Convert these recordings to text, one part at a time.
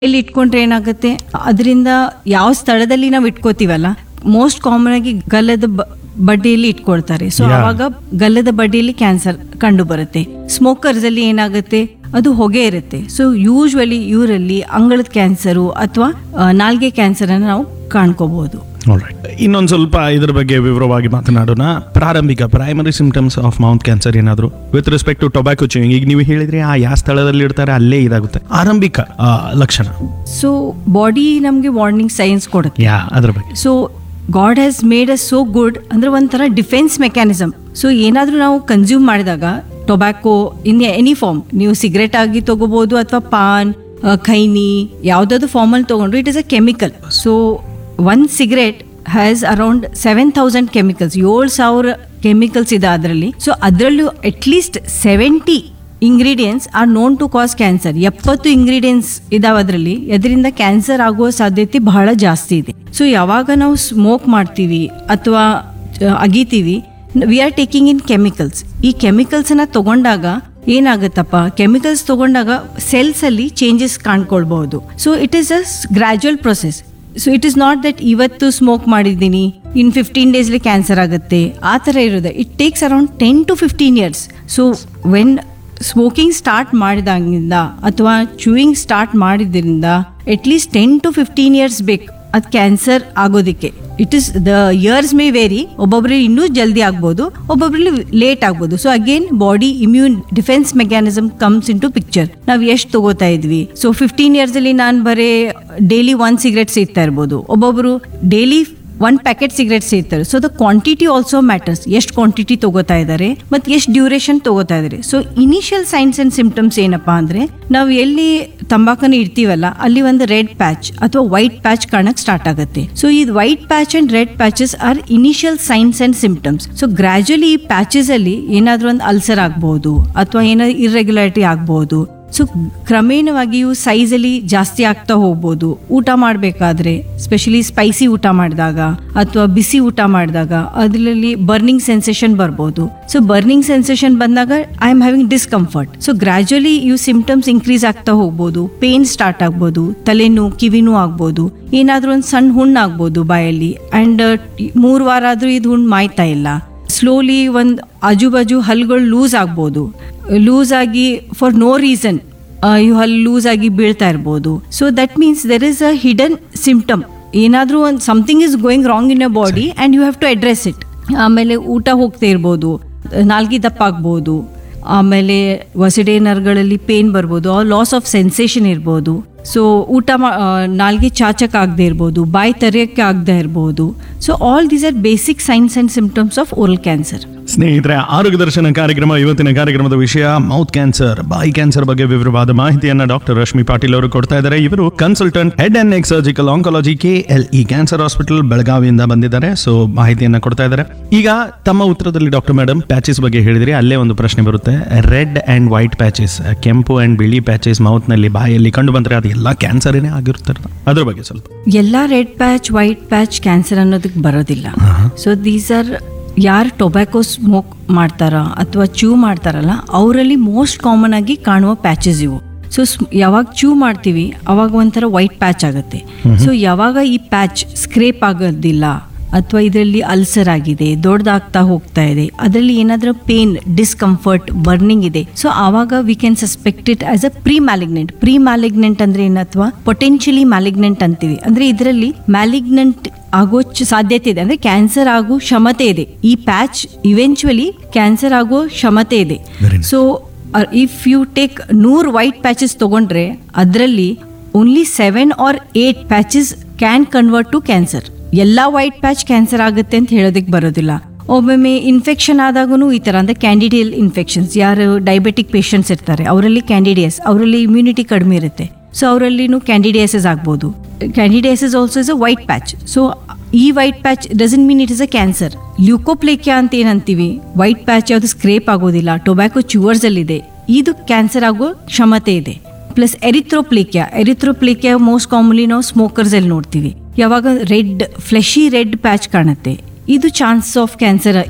ಎಲ್ಲಿ ಇಟ್ಕೊಂಡ್ರೆ ಏನಾಗುತ್ತೆ ಅದರಿಂದ ಯಾವ ಸ್ಥಳದಲ್ಲಿ ನಾವು ಇಟ್ಕೋತೀವಲ್ಲ ಮೋಸ್ಟ್ ಕಾಮನ್ ಆಗಿ ಗಲ್ಲದ ಬ- ಬಡ್ಡಿಯಲ್ಲಿ ಇಟ್ಕೊಳ್ತಾರೆ ಸೊ Yeah. ಅವಾಗ ಗಲ್ಲದ ಬಡ್ಡಿಯಲ್ಲಿ ಕ್ಯಾನ್ಸರ್ ಕಂಡು ಬರುತ್ತೆ ಸ್ಮೋಕರ್ಸ್ ಅಲ್ಲಿ ಏನಾಗುತ್ತೆ ಅದು ಹೊಗೆ ಇರುತ್ತೆ ಸೊ ಯೂಶ್ವಲಿ ಇವರಲ್ಲಿ ಅಂಗಳದ ಕ್ಯಾನ್ಸರು ಅಥವಾ ನಾಲ್ಗೆ ಕ್ಯಾನ್ಸರ್ ಅನ್ನು ನಾವು ಕಾಣ್ಕೋಬಹುದು ಇನ್ನೊಂದು ಸ್ವಲ್ಪ ಇದ್ರ ಬಗ್ಗೆ ವಿವರವಾಗಿ ಮಾತನಾಡೋಣ ಪ್ರಾರಂಭಿಕ primary symptoms of mouth cancer ಏನಾದ್ರು with respect to tobacco chewing ಈಗ ನೀವು ಹೇಳಿದ್ರಿ ಆ ಯಾವ ಸ್ಥಳದಲ್ಲಿ ಇಡ್ತಾರೆ ಅಲ್ಲೇ ಇದಾಗುತ್ತೆ ಆರಂಭಿಕ ಆ, ಲಕ್ಷಣ ಸೊ ಬಾಡಿ ನಮಗೆ ವಾರ್ನಿಂಗ್ ಸೈನ್ಸ್ ಕೊಡುತ್ತೆ ಯಾ ಅದ್ರ ಬಗ್ಗೆ so God has made us so good ಅಂದ್ರೆ ಒಂಥರ ಡಿಫೆನ್ಸ್ ಮೆಕ್ಯಾನಿಸಮ್ ಸೊ ಏನಾದರೂ ನಾವು ಕನ್ಸ್ಯೂಮ್ ಮಾಡಿದಾಗ ಟೊಬ್ಯಾಕೋ ಇನ್ ಎನಿ ಫಾರ್ಮ್ ನೀವು ಸಿಗರೆಟ್ ಆಗಿ ತಗೋಬಹುದು ಅಥವಾ ಪಾನ್ ಆ, ಖೈನಿ ಯಾವುದಾದ್ರು ಫಾರ್ಮಲ್ಲಿ ತಗೊಂಡ್ರು it is a chemical so one cigarette has around seven thousand chemicals ಏಳು ಸಾವಿರ ಕೆಮಿಕಲ್ಸ್ ಇದೆ ಅದರಲ್ಲಿ ಸೊ ಅದರಲ್ಲೂ at least seventy ingredients are known to cos cancer ಎಪ್ಪತ್ತು ಇಂಗ್ರೀಡಿಯೆಂಟ್ಸ್ ಇದಾವೆ ಅದರಲ್ಲಿ ಅದರಿಂದ ಕ್ಯಾನ್ಸರ್ ಆಗುವ ಸಾಧ್ಯತೆ ಬಹಳ ಜಾಸ್ತಿ ಇದೆ ಸೊ ಯಾವಾಗ ನಾವು ಸ್ಮೋಕ್ ಮಾಡ್ತೀವಿ ಅಥವಾ ಅಗಿತೀವಿ we are taking in chemicals ಈ ಕೆಮಿಕಲ್ಸನ್ನ ತಗೊಂಡಾಗ ಏನಾಗುತ್ತಪ್ಪ ಕೆಮಿಕಲ್ಸ್ ತಗೊಂಡಾಗ ಸೆಲ್ಸ್ ಅಲ್ಲಿ ಚೇಂಜಸ್ ಕಾಣ್ಕೊಳ್ಬಹುದು so it is a gradual process so it is not that ಇವತ್ತು ಸ್ಮೋಕ್ ಮಾಡಿದ್ದೀನಿ ಇನ್ ಫಿಫ್ಟೀನ್ ಡೇಸ್ಲಿ ಕ್ಯಾನ್ಸರ್ ಆಗುತ್ತೆ ಆ ಥರ ಇರೋದು it takes around ten to fifteen years so when smoking start ಮಾಡಿದಾಗಿಂದ ಅಥವಾ ಚೂಯಿಂಗ್ ಸ್ಟಾರ್ಟ್ ಮಾಡಿದ್ರಿಂದ at least ten to fifteen years ಬೇಕು ಅದು ಕ್ಯಾನ್ಸರ್ ಆಗೋದಕ್ಕೆ it is the years may vary ಒಬ್ಬೊಬ್ಬರಿಗೆ ಇನ್ನೂ ಜಲ್ದಿ ಆಗ್ಬೋದು ಒಬ್ಬೊಬ್ಬರಲ್ಲಿ ಲೇಟ್ ಆಗ್ಬೋದು so again body immune defence mechanism comes into picture ನಾವು ಎಷ್ಟು ತಗೋತಾ ಇದ್ವಿ ಸೊ ಫಿಫ್ಟೀನ್ ಇಯರ್ಸ್ ಅಲ್ಲಿ ನಾನು ಬರೀ ಡೈಲಿ ಒನ್ ಸಿಗರೆಟ್ ಸೇರ್ತಾ ಇರ್ಬೋದು ಒಬ್ಬೊಬ್ಬರು ಡೈಲಿ ಒನ್ ಪ್ಯಾಕೆಟ್ ಸಿಗರೆಟ್ ಸೇರ್ತಾರೆ so the quantity also matters ಎಷ್ಟು ಕ್ವಾಂಟಿಟಿ ತಗೋತಾ ಇದ್ದಾರೆ ಮತ್ತು ಎಷ್ಟು ಡ್ಯೂರೇಷನ್ ತಗೋತಾ ಇದ್ದಾರೆ so initial signs and symptoms ಏನಪ್ಪಾ ಅಂದ್ರೆ ನಾವು ಎಲ್ಲಿ ತಂಬಾಕನ್ನು ಇಡ್ತೀವಲ್ಲ ಅಲ್ಲಿ ಒಂದು ರೆಡ್ ಪ್ಯಾಚ್ ಅಥವಾ ವೈಟ್ ಪ್ಯಾಚ್ ಕಾಣಕ್ ಸ್ಟಾರ್ಟ್ ಆಗುತ್ತೆ ಸೊ ಈ white patch and red patches are initial signs and symptoms so gradually ಈ ಪ್ಯಾಚಸ್ ಅಲ್ಲಿ ಏನಾದ್ರೂ ಒಂದು ಅಲ್ಸರ್ ಆಗ್ಬಹುದು ಅಥವಾ ಏನಾದ್ರು ಇರ್ರೆಗ್ಯುಲಾರಿಟಿ ಆಗ್ಬಹುದು ಸೊ ಕ್ರಮೇಣವಾಗಿ ಇವು ಸೈಜಲ್ಲಿ ಜಾಸ್ತಿ ಆಗ್ತಾ ಹೋಗ್ಬೋದು ಊಟ ಮಾಡಬೇಕಾದ್ರೆ ಸ್ಪೆಷಲಿ ಸ್ಪೈಸಿ ಊಟ ಮಾಡಿದಾಗ ಅಥವಾ ಬಿಸಿ ಊಟ ಮಾಡಿದಾಗ ಅದರಲ್ಲಿ ಬರ್ನಿಂಗ್ ಸೆನ್ಸೇಷನ್ ಬರ್ಬೋದು ಸೊ ಬರ್ನಿಂಗ್ ಸೆನ್ಸೇಷನ್ ಬಂದಾಗ I am having discomfort so gradually ಇವು ಸಿಂಪ್ಟಮ್ಸ್ ಇನ್ಕ್ರೀಸ್ ಆಗ್ತಾ ಹೋಗ್ಬೋದು ಪೇನ್ ಸ್ಟಾರ್ಟ್ ಆಗ್ಬೋದು ತಲೆನೋವು ಕಿವಿನೂ ಆಗ್ಬೋದು ಏನಾದ್ರೂ ಒಂದು ಸಣ್ಣ ಹುಣ್ಣು ಆಗ್ಬೋದು ಬಾಯಲ್ಲಿ ಅಂಡ್ ಮೂರು ವಾರ ಆದ್ರೂ ಇದು ಹುಣ್ಣು ಮಾಯ್ತಾ ಇಲ್ಲ ಸ್ಲೋಲಿ ಒಂದು ಆಜು ಬಾಜು ಹಲ್ಗಳು ಲೂಸ್ ಆಗ್ಬೋದು ಲೂಸ್ ಆಗಿ ಫಾರ್ ನೋ ರೀಸನ್ ಇವು ಹಲ್ಲು ಲೂಸ್ ಆಗಿ ಬೀಳ್ತಾ ಇರ್ಬೋದು so that means there is a hidden symptom ಏನಾದರೂ ಒಂದು something is going wrong in a body and you have to address it ಆಮೇಲೆ ಊಟ ಹೋಗ್ತಾ ಇರ್ಬೋದು ನಾಲ್ಗೆ ದಪ್ಪ ಆಗ್ಬೋದು ಆಮೇಲೆ ವಸಡೆ ನರ್ಗಳಲ್ಲಿ ಪೇನ್ ಬರ್ಬೋದು ಲಾಸ್ ಆಫ್ ಸೆನ್ಸೇಷನ್ ಇರ್ಬೋದು ಸೊ ಊಟ ಮಾ ಆ, ನಾಲ್ಗೆ ಚಾಚಕ್ ಆಗದೆ ಇರ್ಬೋದು ಬಾಯಿ ತೆರೆಯೋಕ್ಕೆ ಆಗದೆ ಇರ್ಬೋದು so all these are basic signs and symptoms of oral cancer ಸ್ನೇಹಿತರೆ ಆರೋಗ್ಯ ದರ್ಶನ ಕಾರ್ಯಕ್ರಮ ಇವತ್ತಿನ ಕಾರ್ಯಕ್ರಮದ ವಿಷಯ ಮೌತ್ ಕ್ಯಾನ್ಸರ್ ಬಾಯಿ ಕ್ಯಾನ್ಸರ್ ಬಗ್ಗೆ ವಿವರವಾದ ಮಾಹಿತಿಯನ್ನ ಡಾಕ್ಟರ್ ರಶ್ಮಿ ಪಾಟೀಲ್ ಅವರು ಕೊಡ್ತಾ ಇದ್ದಾರೆ ಇವರು consultant head and neck surgical oncology K L E cancer hospital ಬೆಳಗಾವಿಯಿಂದ ಬಂದಿದ್ದಾರೆ ಸೊ ಮಾಹಿತಿಯನ್ನ ಕೊಡ್ತಾ ಇದ್ದಾರೆ ಈಗ ತಮ್ಮ ಉತ್ತರದಲ್ಲಿ ಡಾಕ್ಟರ್ ಮೇಡಮ್ ಪ್ಯಾಚಸ್ ಬಗ್ಗೆ ಹೇಳಿದ್ರಿ ಅಲ್ಲೇ ಒಂದು ಪ್ರಶ್ನೆ ಬರುತ್ತೆ ರೆಡ್ ಅಂಡ್ ವೈಟ್ ಪ್ಯಾಚಸ್ ಕೆಂಪು ಅಂಡ್ ಬಿಳಿ ಪ್ಯಾಚಸ್ ಮೌತ್ ನಲ್ಲಿ ಬಾಯಲ್ಲಿ ಕಂಡು ಬಂದ್ರೆ ಅದು ಎಲ್ಲ ಕ್ಯಾನ್ಸರ್ನೇ ಆಗಿರ್ತಾರೆ ಅದ್ರ ಬಗ್ಗೆ ಸ್ವಲ್ಪ ಎಲ್ಲ red patch white patch cancer ಅನ್ನೋದಕ್ಕೆ ಬರೋದಿಲ್ಲ ಸೊ ದೀಸ್ ಆರ್ ಯಾರು ಟೊಬ್ಯಾಕೊ ಸ್ಮೋಕ್ ಮಾಡ್ತಾರ ಅಥವಾ ಚೂ ಮಾಡ್ತಾರಲ್ಲ ಅವರಲ್ಲಿ ಮೋಸ್ಟ್ ಕಾಮನ್ ಆಗಿ ಕಾಣುವ ಪ್ಯಾಚಸ್ ಇವು ಸೊ ಯಾವಾಗ ಚೂ ಮಾಡ್ತೀವಿ ಅವಾಗ ಒಂಥರ ವೈಟ್ ಪ್ಯಾಚ್ ಆಗುತ್ತೆ ಸೊ ಯಾವಾಗ ಈ ಪ್ಯಾಚ್ ಸ್ಕ್ರೇಪ್ ಆಗೋದಿಲ್ಲ ಅಥವಾ ಇದರಲ್ಲಿ ಅಲ್ಸರ್ ಆಗಿದೆ ದೊಡ್ಡದಾಗ್ತಾ ಹೋಗ್ತಾ ಇದೆ ಅದರಲ್ಲಿ ಏನಾದರೂ ಪೇನ್ ಡಿಸ್ಕಂಫರ್ಟ್ ಬರ್ನಿಂಗ್ ಇದೆ ಸೊ ಆವಾಗ we can suspect it as a pre malignant pre malignant ಅಂದ್ರೆ ಏನು ಅಥವಾ ಪೊಟೆನ್ಶಿಯಲಿ ಮ್ಯಾಲಿಗ್ನೆಂಟ್ ಅಂತೀವಿ ಅಂದ್ರೆ ಇದರಲ್ಲಿ ಮ್ಯಾಲಿಗ್ನೆಂಟ್ ಆಗೋ ಚ- ಸಾಧ್ಯತೆ ಇದೆ ಅಂದ್ರೆ ಕ್ಯಾನ್ಸರ್ ಆಗೋ ಕ್ಷಮತೆ ಇದೆ ಈ ಪ್ಯಾಚ್ ಇವೆಂಚುವಲಿ ಕ್ಯಾನ್ಸರ್ ಆಗೋ ಕ್ಷಮತೆ ಇದೆ Very nice. So if you take ನೂರ್ ವೈಟ್ ಪ್ಯಾಚಸ್ ತಗೊಂಡ್ರೆ ಅದರಲ್ಲಿ only seven or eight patches can convert to cancer ಎಲ್ಲಾ ವೈಟ್ ಪ್ಯಾಚ್ ಕ್ಯಾನ್ಸರ್ ಆಗುತ್ತೆ ಅಂತ ಹೇಳೋದಕ್ಕೆ ಬರೋದಿಲ್ಲ ಒಮ್ಮೊಮ್ಮೆ ಇನ್ಫೆಕ್ಷನ್ ಆದಾಗೂ ಈ ಥರ ಅಂದರೆ ಕ್ಯಾಂಡಿಡಿಯಲ್ ಇನ್ಫೆಕ್ಷನ್ಸ್ ಯಾರು ಡಯಾಬೆಟಿಕ್ ಪೇಷಂಟ್ಸ್ ಇರ್ತಾರೆ ಅವರಲ್ಲಿ ಕ್ಯಾಂಡಿಡಿಯಸ್ ಅವರಲ್ಲಿ ಇಮ್ಯುನಿಟಿ ಕಡಿಮೆ ಇರುತ್ತೆ ಸೊ ಅವರಲ್ಲಿನೂ ಕ್ಯಾಂಡಿಡಿಯಸಸ್ ಆಗ್ಬೋದು candidiasis also is a white patch so ಈ white patch doesn't mean it is a cancer leukoplakia ಅಂತ ಏನಂತೀವಿ ವೈಟ್ ಪ್ಯಾಚ್ ಯಾವುದು ಸ್ಕ್ರೇಪ್ ಆಗೋದಿಲ್ಲ ಟೊಬ್ಯಾಕೊ ಚ್ಯೂವರ್ಸ್ ಅಲ್ಲಿದೆ ಇದು ಕ್ಯಾನ್ಸರ್ ಆಗೋ ಕ್ಷಮತೆ ಇದೆ plus erythroplakia erythroplakia most commonly ನಾವು ಸ್ಮೋಕರ್ಸ್ ಅಲ್ಲಿ ನೋಡ್ತೀವಿ ಯಾವಾಗ ರೆಡ್ ಫ್ಲೆಶಿ ರೆಡ್ ಪ್ಯಾಚ್ ಕಾಣುತ್ತೆ ಇದು ಚಾನ್ಸ್ ಆಫ್ ಕ್ಯಾನ್ಸರ್ ಇದೆ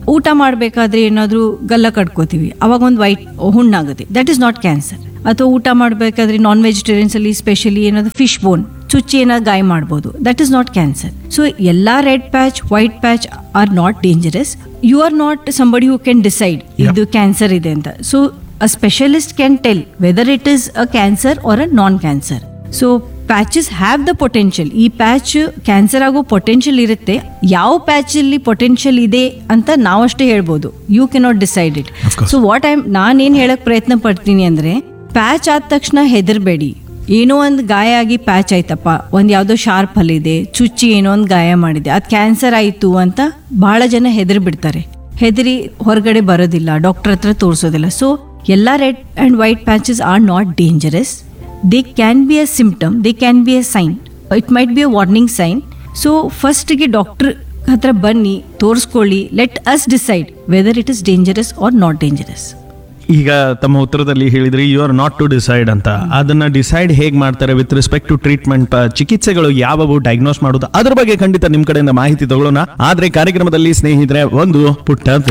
ಊಟ ಮಾಡಬೇಕಾದ್ರೆ ಏನಾದರೂ ಗಲ್ಲ ಕಟ್ಕೋತೀವಿ ಅವಾಗ ಒಂದು ವೈಟ್ ಹುಣ್ಣಾಗುತ್ತೆ ದಟ್ ಇಸ್ ನಾಟ್ ಕ್ಯಾನ್ಸರ್ ಅಥವಾ ಊಟ ಮಾಡಬೇಕಾದ್ರೆ ನಾನ್ ವೆಜಿಟೇರಿಯನ್ಸ್ ಅಲ್ಲಿ ಸ್ಪೆಷಲಿ ಏನಾದ್ರು ಫಿಶ್ ಬೋನ್ ಚುಚ್ಚಿ ಏನಾದ್ರು ಗಾಯ ಮಾಡ್ಬೋದು that is not cancer so ಎಲ್ಲ red patch white patch are not dangerous you are not somebody who can decide ಇದು ಕ್ಯಾನ್ಸರ್ ಇದೆ ಅಂತ so a specialist can tell whether it is a cancer or a non cancer so patches have the potential ಈ patch cancer ಆಗೋ potential ಇರುತ್ತೆ ಯಾವ patch ಅಲ್ಲಿ potential ಇದೆ ಅಂತ ನಾವಷ್ಟೇ ಹೇಳ್ಬೋದು you cannot decide it Of course. So what I ನಾನೇನು ಹೇಳಕ್ ಪ್ರಯತ್ನ ಪಡ್ತೀನಿ ಅಂದ್ರೆ ಪ್ಯಾಚ್ ಆದ ತಕ್ಷಣ ಹೆದರ್ಬೇಡಿ ಏನೋ ಒಂದು ಗಾಯ ಆಗಿ ಪ್ಯಾಚ್ ಆಯ್ತಪ್ಪ ಒಂದು ಯಾವುದೋ ಶಾರ್ಪ್ ಹಲ್ಲಿದೆ ಚುಚ್ಚಿ ಏನೋ ಒಂದು ಗಾಯ ಮಾಡಿದೆ ಅದು ಕ್ಯಾನ್ಸರ್ ಆಯಿತು ಅಂತ ಬಹಳ ಜನ ಹೆದರಿ ಬಿಡ್ತಾರೆ ಹೆದರಿ ಹೊರಗಡೆ ಬರೋದಿಲ್ಲ ಡಾಕ್ಟರ್ ಹತ್ರ ತೋರಿಸೋದಿಲ್ಲ ಸೊ ಎಲ್ಲ red and white patches are not dangerous they can be a symptom they can be a sign it might be a warning sign so ಫಸ್ಟ್ಗೆ ಡಾಕ್ಟರ್ ಹತ್ರ ಬನ್ನಿ ತೋರಿಸ್ಕೊಳ್ಳಿ let us decide whether it is dangerous or not dangerous ಈಗ ತಮ್ಮ ಉತ್ತರದಲ್ಲಿ ಹೇಳಿದ್ರಿ you are not to decide ಅಂತ ಅದನ್ನ ಡಿಸೈಡ್ ಹೇಗೆ ಮಾಡ್ತಾರೆ ವಿತ್ ರೆಸ್ಪೆಕ್ಟ್ ಟು ಟ್ರೀಟ್ಮೆಂಟ್ ಚಿಕಿತ್ಸೆಗಳು ಯಾವುವು ಡಯಾಗ್ನೋಸ್ ಮಾಡೋದು ಅದ್ರ ಬಗ್ಗೆ ಖಂಡಿತ ನಿಮ್ ಕಡೆಯಿಂದ ಮಾಹಿತಿ ತಗೊಳ್ಳೋಣ ಆದ್ರೆ ಕಾರ್ಯಕ್ರಮದಲ್ಲಿ ಸ್ನೇಹಿತರೆ ಒಂದು ಪುಟ್ಟ